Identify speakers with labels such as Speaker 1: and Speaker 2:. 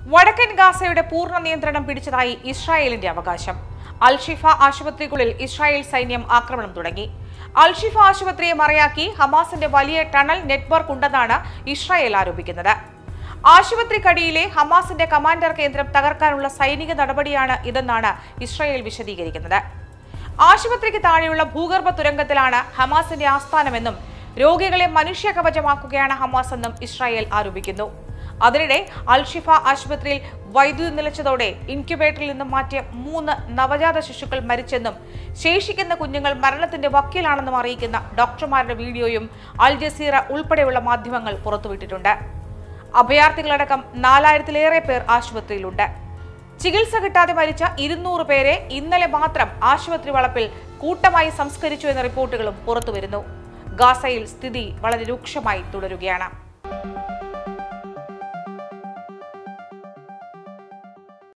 Speaker 1: വടക്കൻ ഗാസയുടെ പൂർണ്ണ നിയന്ത്രണം പിടിച്ചതായി ഇസ്രായേലിന്റെ അവകാശം അൽഷിഫ ആശുപത്രിക്കുള്ളിൽ ഇസ്രായേൽ സൈന്യം ആക്രമണം തുടങ്ങി അൽഷിഫ ആശുപത്രിയെ മറയാക്കി ഹമാസിന്റെ വലിയ ടണൽ നെറ്റ്വർക്ക് ഉണ്ടെന്നാണ് ഇസ്രായേൽ ആരോപിക്കുന്നത് ആശുപത്രിക്കടിയിലെ ഹമാസിന്റെ കമാൻഡർ കേന്ദ്രം തകർക്കാനുള്ള സൈനിക നടപടിയാണ് ഇതെന്നാണ് ഇസ്രായേൽ വിശദീകരിക്കുന്നത് ആശുപത്രിക്ക് താഴെയുള്ള ഭൂഗർഭ തുരങ്കത്തിലാണ് ഹമാസിന്റെ ആസ്ഥാനമെന്നും രോഗികളെ മനുഷ്യ കവചമാക്കുകയാണ് ഹമാസ് എന്നും ഇസ്രായേൽ ആരോപിക്കുന്നു അതിനിടെ അൽഷിഫ ആശുപത്രിയിൽ വൈദ്യുതി നിലച്ചതോടെ ഇൻക്യുബേറ്ററിൽ നിന്നും മാറ്റിയ മൂന്ന് നവജാത ശിശുക്കൾ മരിച്ചെന്നും ശേഷിക്കുന്ന കുഞ്ഞുങ്ങൾ മരണത്തിന്റെ വക്കീലാണെന്നും അറിയിക്കുന്ന ഡോക്ടർമാരുടെ വീഡിയോയും അൽ ജസീറ ഉൾപ്പെടെയുള്ള മാധ്യമങ്ങൾ പുറത്തുവിട്ടിട്ടുണ്ട് അഭയാർത്ഥികളടക്കം നാലായിരത്തിലേറെ പേർ ആശുപത്രിയിലുണ്ട് ചികിത്സ കിട്ടാതെ മരിച്ച ഇരുന്നൂറ് പേരെ ഇന്നലെ മാത്രം ആശുപത്രി വളപ്പിൽ കൂട്ടമായി സംസ്കരിച്ചു എന്ന റിപ്പോർട്ടുകളും പുറത്തുവരുന്നു ഗാസയിൽ സ്ഥിതി വളരെ രൂക്ഷമായി തുടരുകയാണ്